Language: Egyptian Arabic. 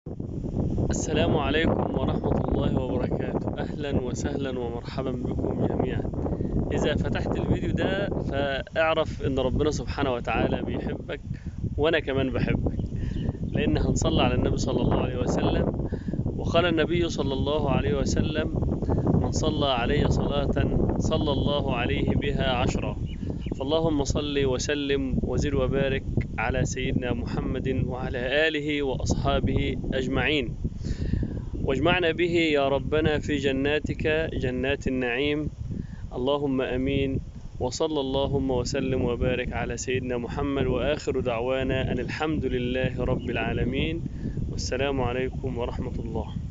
السلام عليكم ورحمة الله وبركاته أهلا وسهلا ومرحبا بكم جميعا إذا فتحت الفيديو ده فاعرف إن ربنا سبحانه وتعالى بيحبك وأنا كمان بحبك لأن هنصلي على النبي صلى الله عليه وسلم وقال النبي صلى الله عليه وسلم من صلى علي صلاة صلى الله عليه بها عشرا فاللهم صل وسلم وزد وبارك على سيدنا محمد وعلى آله وأصحابه أجمعين واجمعنا به يا ربنا في جناتك جنات النعيم اللهم امين وصلى اللهم وسلم وبارك على سيدنا محمد واخر دعوانا ان الحمد لله رب العالمين والسلام عليكم ورحمه الله